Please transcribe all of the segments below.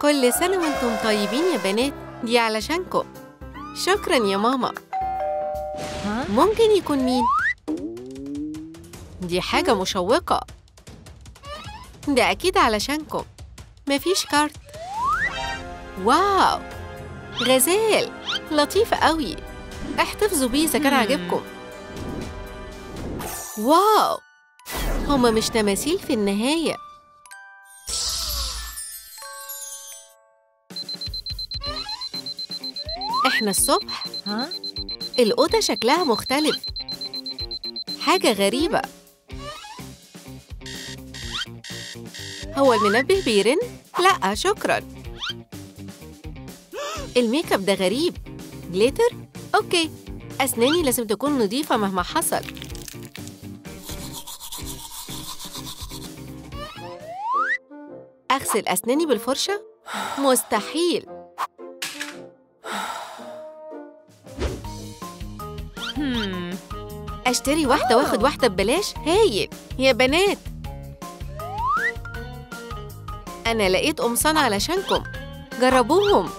كل سنة وانتم طيبين يا بنات دي علشانكم شكرا يا ماما ها؟ ممكن يكون مين؟ دي حاجة مشوقة ده أكيد علشانكم مفيش كارت واو غزال لطيف قوي احتفظوا بيه إذا كان مم. عاجبكم واو هما مش تماثيل في النهاية احنا الصبح ها؟ الأوضة شكلها مختلف حاجة غريبة هو المنبه بيرن؟ لأ شكرا الميك اب ده غريب جليتر؟ أوكي أسناني لازم تكون نظيفة مهما حصل أغسل أسناني بالفرشة؟ مستحيل هم. اشتري واحدة واخد واحدة ببلاش هايل يا بنات أنا لقيت قمصان علشانكم جربوهم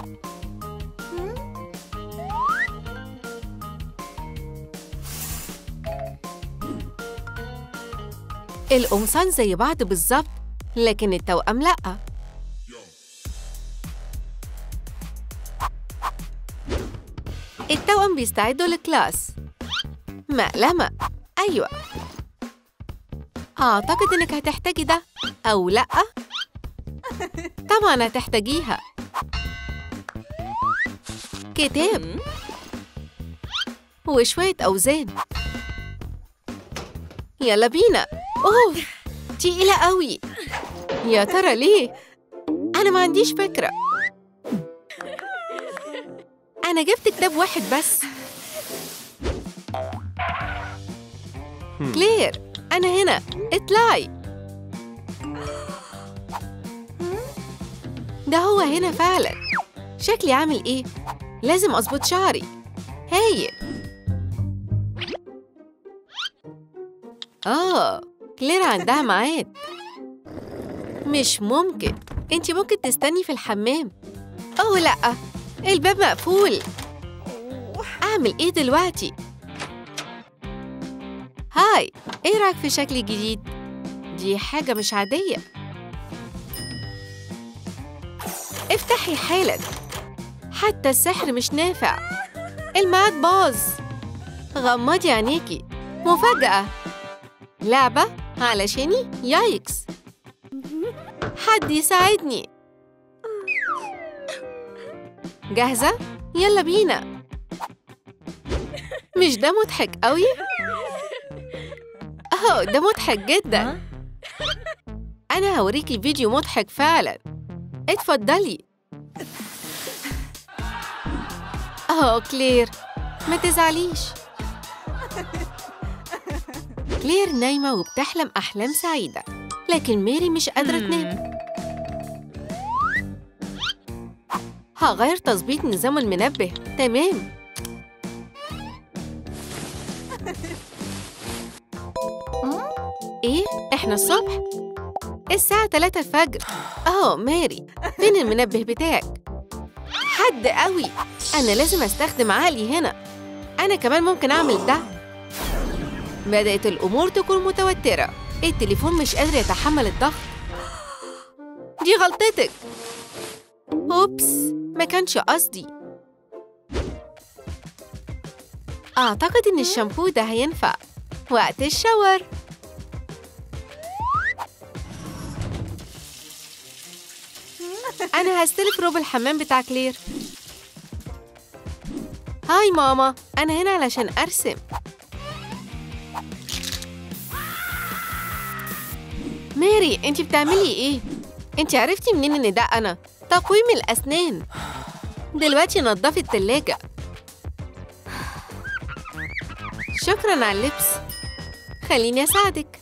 القمصان زي بعض بالظبط لكن التوأم لأ التوأم بيستعدوا للكلاس مقلمة أيوة أعتقد إنك هتحتاجي ده أو لأ طبعا هتحتاجيها كتاب وشوية أوزان يلا بينا أوه تقيلة قوي يا ترى ليه؟ أنا ما عنديش فكرة أنا جبت كتاب واحد بس كلير أنا هنا اطلعي ده هو هنا فعلا شكلي عامل إيه؟ لازم أظبط شعري هايل آه كلير عندها ميعاد مش ممكن انتي ممكن تستني في الحمام أوه لأ الباب مقفول أعمل إيه دلوقتي؟ هاي إيه رأيك في شكلي الجديد؟ دي حاجة مش عادية افتحي حالا حتى السحر مش نافع الميعاد باظ غمضي عينيكي مفاجأة لعبة علشاني يايكس حد يساعدني جاهزة؟ يلا بينا مش ده مضحك قوي؟ أهو ده مضحك جدا ها؟ أنا هوريكي فيديو مضحك فعلا اتفضلي أهو كلير ما تزعليش كلير نايمة وبتحلم أحلام سعيدة لكن ميري مش قادرة تنام هغير تظبيط نظام المنبه تمام ايه احنا الصبح الساعة 3 الفجر اه ماري فين المنبه بتاعك حد قوي انا لازم استخدم عقلي هنا انا كمان ممكن اعمل ده بدأت الامور تكون متوترة التليفون مش قادر يتحمل الضغط دي غلطتك اوبس ما كانش قصدي اعتقد ان الشامبو ده هينفع وقت الشاور انا هستلف روب الحمام بتاع كلير هاي ماما انا هنا علشان ارسم ماري انتي بتعملي ايه انتي عرفتي منين ان ده انا تقويم الاسنان دلوقتي نضفي التلاجة شكرا على اللبس خليني اساعدك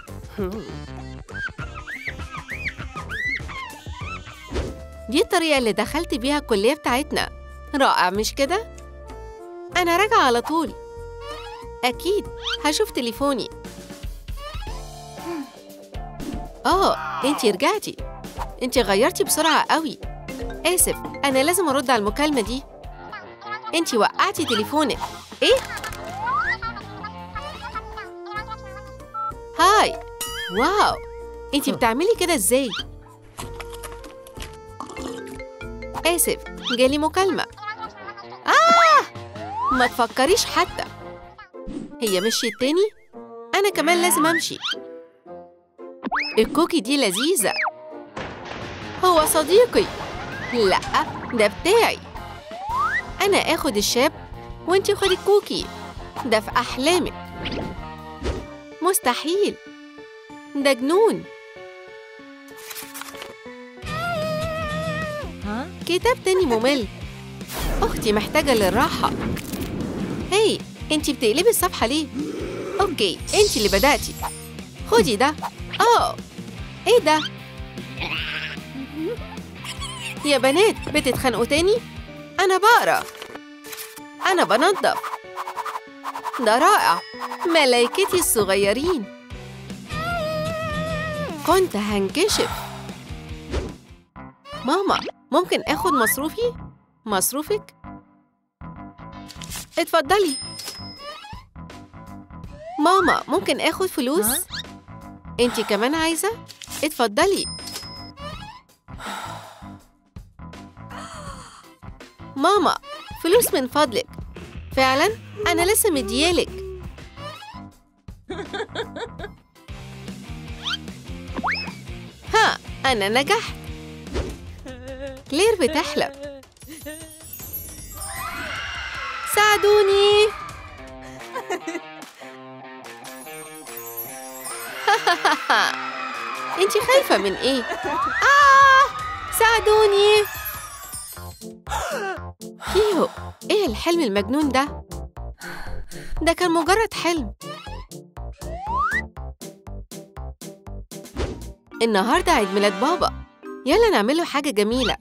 دي الطريقة اللي دخلت بيها الكلية بتاعتنا رائع مش كده؟ أنا راجعة على طول أكيد هشوف تليفوني آه أنتي رجعتي انت غيرتي بسرعة قوي آسف أنا لازم أرد على المكالمة دي انت وقعتي تليفونك ايه؟ هاي واو انت بتعملي كده ازاي؟ آسف جالي مكالمة آه ما تفكريش حتى هي مشيت تاني؟ أنا كمان لازم أمشي الكوكي دي لذيذة هو صديقي لأ ده بتاعي أنا آخد الشاب وأنتي خدي الكوكي ده في أحلامك مستحيل ده جنون ها كتاب تاني ممل أختي محتاجة للراحة هاي انتي بتقلبي الصفحة ليه؟ أوكي انتي اللي بدأتي خدي ده آه إيه ده؟ يا بنات بتتخانقوا تاني؟ أنا بقرا أنا بنظف ده رائع ملايكتي الصغيرين كنت هنكشف ماما ممكن اخد مصروفي؟ مصروفك؟ اتفضلي ماما ممكن اخد فلوس؟ ها؟ انتي كمان عايزة؟ اتفضلي ماما فلوس من فضلك فعلا انا لسه مديالك ها انا نجحت كلير بتحلم ساعدوني انتي خايفة من ايه؟ آه ساعدوني يو ايه الحلم المجنون ده؟ ده كان مجرد حلم النهاردة عيد ميلاد بابا يلا نعمله حاجة جميلة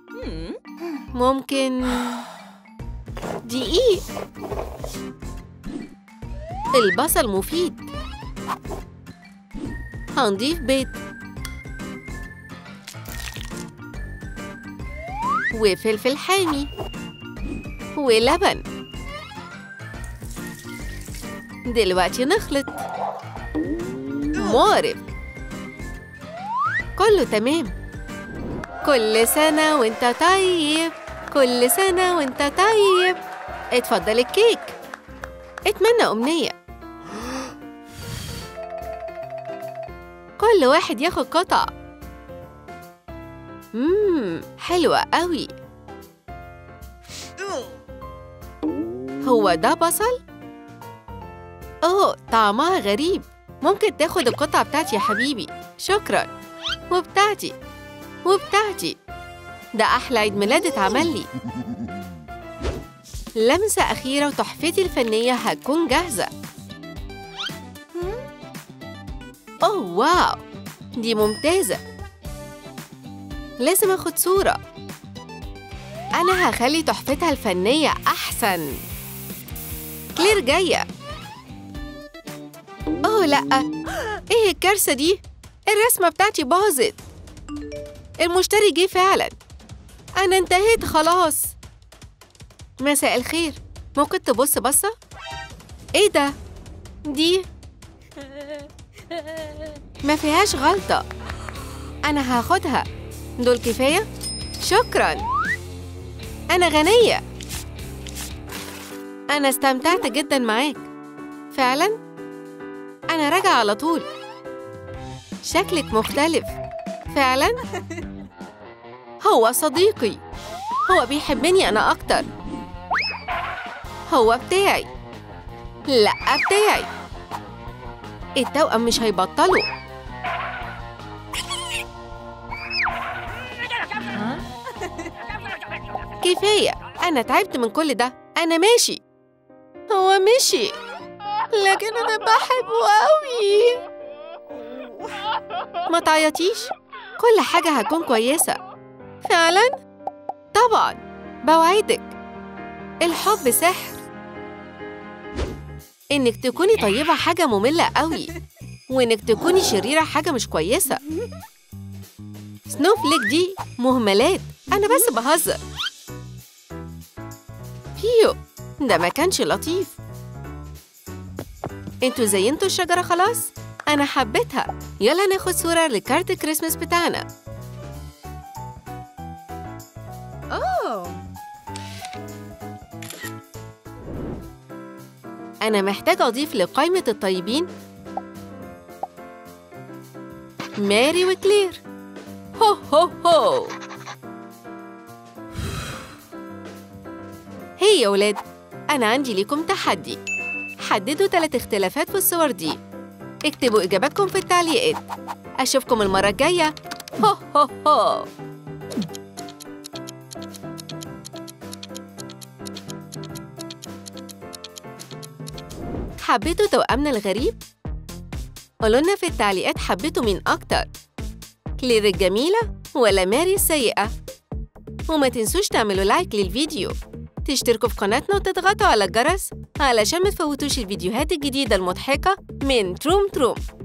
ممكن دقيق البصل مفيد هنضيف بيض وفلفل حامي ولبن دلوقتي نخلط مقرف كله تمام كل سنة وانت طيب كل سنة وانت طيب اتفضل الكيك اتمنى أمنية كل واحد ياخد قطع مم حلوة قوي هو ده بصل؟ أوه طعمها غريب ممكن تاخد القطعة بتاعتي يا حبيبي شكرا وبتاعتي وبتاعتي ده أحلى عيد ميلاد اتعمل لي لمسة أخيرة وتحفتي الفنية هتكون جاهزة أوه واو دي ممتازة لازم أخد صورة أنا هخلي تحفتها الفنية أحسن كلير جاية أوه لأ إيه الكارثة دي؟ الرسمة بتاعتي باظت المشتري جه فعلا أنا انتهيت خلاص مساء الخير ممكن تبص بصة؟ إيه ده؟ دي ما فيهاش غلطة أنا هاخدها دول كفاية؟ شكرا أنا غنية أنا استمتعت جدا معاك فعلا؟ أنا راجعة على طول شكلك مختلف فعلا؟ هو صديقي هو بيحبني أنا أكتر هو بتاعي لأ بتاعي التوأم مش هيبطلوا ها كفاية أنا تعبت من كل ده أنا ماشي هو مشي لكن أنا بحبه أوي ما تعيطيش كل حاجة هتكون كويسة فعلا؟ طبعا بوعدك الحب سحر إنك تكوني طيبة حاجة مملة قوي وإنك تكوني شريرة حاجة مش كويسة سنوفليك دي مهملات أنا بس بهزر فيو ده ما كانش لطيف انتوا زينتوا الشجرة خلاص؟ أنا حبيتها يلا ناخد صورة لكارت الكريسماس بتاعنا أوه أنا محتاج أضيف لقائمة الطيبين ماري وكلير هو هو هو هي يا ولاد أنا عندي ليكم تحدي حددوا ثلاث اختلافات في الصور دي اكتبوا إجاباتكم في التعليقات أشوفكم المرة الجاية هو هو هو حبيتوا توأمنا الغريب؟ قولوا لنا في التعليقات حبيتوا مين أكتر كلير الجميلة ولا ماري السيئة؟ وما تنسوش تعملوا لايك للفيديو تشتركوا في قناتنا وتضغطوا على الجرس علشان ما تفوتوش الفيديوهات الجديدة المضحكة من تروم تروم